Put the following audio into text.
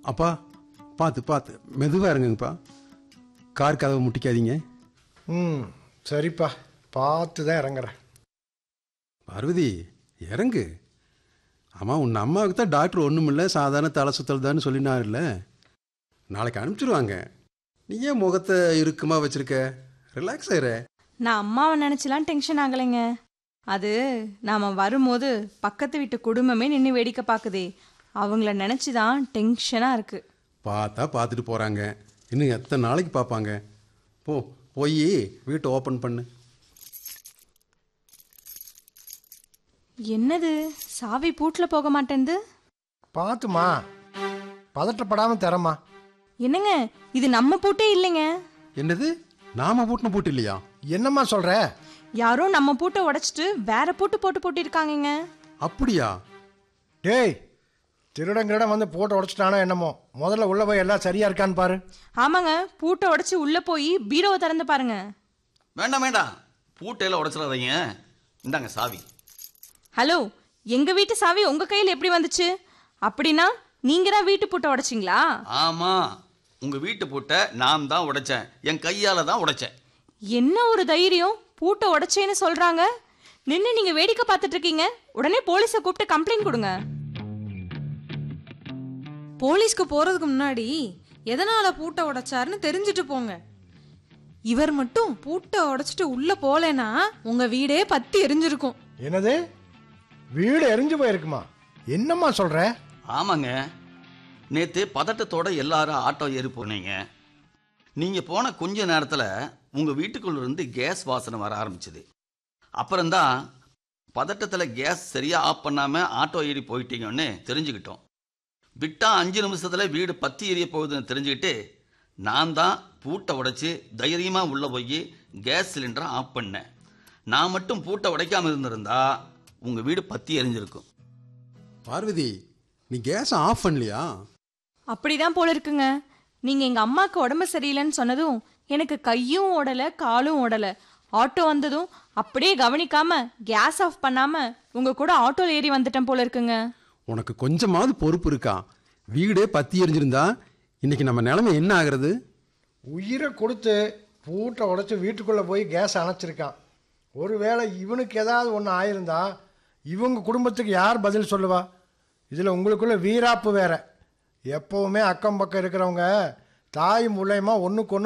அப்பா பார்த்து பார்த்து மெதுவாக இறங்குங்கப்பா கார் கதவை முட்டிக்காதீங்க ம் சரிப்பா பார்த்து தான் இறங்குறேன் பார்வதி இறங்கு ஆமாம் உன் அம்மாவுக்கு தான் டாக்டர் ஒன்றும் இல்லை சாதாரண தலை சுத்தல் தான் சொல்லினார்ல நாளைக்கு அனுப்பிச்சிருவாங்க நீ ஏன் முகத்தை இறுக்கமா வச்சிருக்க ரிலாக்ஸ் ஆயிர நான் அம்மாவை நினைச்சலாம் டென்ஷன் ஆகலைங்க அது நாம வரும்போது பக்கத்து வீட்டு குடும்பமே நின்று வேடிக்கை பார்க்குதே அவங்கள நினைச்சு தான் டென்ஷனாக இருக்கு பார்த்தா பார்த்துட்டு போகிறாங்க இன்னும் எத்தனை நாளைக்கு பார்ப்பாங்க போ போய் வீட்டை ஓப்பன் பண்ணு என்னது சாவி பூட்டில் போக மாட்டேன்து பார்த்துமா பதட்டப்படாமல் தரமா என்னங்க இது நம்ம பூட்டே இல்லைங்க என்னது நாம பூட்டின பூட்டு இல்லையா என்னம்மா சொல்கிற யாரோ நம்ம பூட்டை உடைச்சிட்டு வேற பூட்டு போட்டு போட்டிருக்காங்கங்க அப்படியா டேய் திருடன் கிருடன் வந்து போட்டு உடச்சிட்டானோ என்னமோ முதல்ல உள்ள போய் எல்லாம் சரியா இருக்கான்னு பாரு ஆமாங்க பூட்டை உடைச்சு உள்ள போய் பீரோவை திறந்து பாருங்க வேண்டாம் வேண்டாம் பூட்டையில உடைச்சிடாதீங்க இந்தாங்க சாவி ஹலோ எங்க வீட்டு சாவி உங்க கையில் எப்படி வந்துச்சு அப்படின்னா நீங்க தான் வீட்டு பூட்டை உடைச்சிங்களா ஆமா உங்க வீட்டு பூட்டை நான் தான் உடைச்சேன் என் கையால தான் உடைச்சேன் என்ன ஒரு தைரியம் பூட்டை உடைச்சேன்னு சொல்றாங்க நின்று நீங்க வேடிக்கை பார்த்துட்டு இருக்கீங்க உடனே போலீஸை கூப்பிட்டு கம்ப்ளைண்ட் கொடுங்க போலீஸ்க்கு போறதுக்கு முன்னாடி எதனால பூட்டை உடைச்சாருன்னு தெரிஞ்சுட்டு போங்க இவர் மட்டும் பூட்டை உடைச்சிட்டு உள்ள போலேனா உங்க வீடே பத்தி எரிஞ்சிருக்கும் என்னது வீடு எரிஞ்சு போயிருக்குமா என்னம்மா சொல்ற ஆமாங்க நேத்து பதட்டத்தோட எல்லாரும் ஆட்டோ ஏறி போனீங்க நீங்க போன கொஞ்ச நேரத்துல உங்க வீட்டுக்குள்ள இருந்து கேஸ் வாசனை வர ஆரம்பிச்சது அப்புறம்தான் பதட்டத்துல கேஸ் சரியா ஆஃப் பண்ணாம ஆட்டோ ஏறி போயிட்டீங்கன்னு தெரிஞ்சுக்கிட்டோம் விட்டா அஞ்சு நிமிஷத்துல வீடு பத்தி எரிய போகுதுன்னு தெரிஞ்சுக்கிட்டு நான் தான் பூட்டை உடைச்சு தைரியமா உள்ள போய் கேஸ் சிலிண்டரை ஆஃப் பண்ணேன் நான் மட்டும் பூட்டை உடைக்காம இருந்திருந்தா உங்க வீடு பத்தி எரிஞ்சிருக்கும் பார்வதி நீ கேஸை ஆஃப் பண்ணலையா அப்படிதான் போல இருக்குங்க நீங்க எங்க அம்மாக்கு உடம்பு சரியில்லைன்னு சொன்னதும் எனக்கு கையும் ஓடல காலும் ஓடல ஆட்டோ வந்ததும் அப்படியே கவனிக்காம கேஸ் ஆஃப் பண்ணாம உங்க கூட ஆட்டோல ஏறி வந்துட்டேன் போல இருக்குங்க உனக்கு கொஞ்சமாவது பொறுப்பு இருக்கா வீடே பத்தி எரிஞ்சிருந்தா இன்னைக்கு நம்ம நிலைமை என்ன ஆகுறது உயிரை கொடுத்து பூட்டை உடைச்சு வீட்டுக்குள்ளே போய் கேஸ் அணைச்சிருக்கான் ஒருவேளை இவனுக்கு ஏதாவது ஒன்று ஆயிருந்தா இவங்க குடும்பத்துக்கு யார் பதில் சொல்லுவா இதில் உங்களுக்குள்ள வீராப்பு வேற எப்போவுமே அக்கம் பக்கம் இருக்கிறவங்க தாய் மூலயமா ஒன்றுக்கு ஒன்று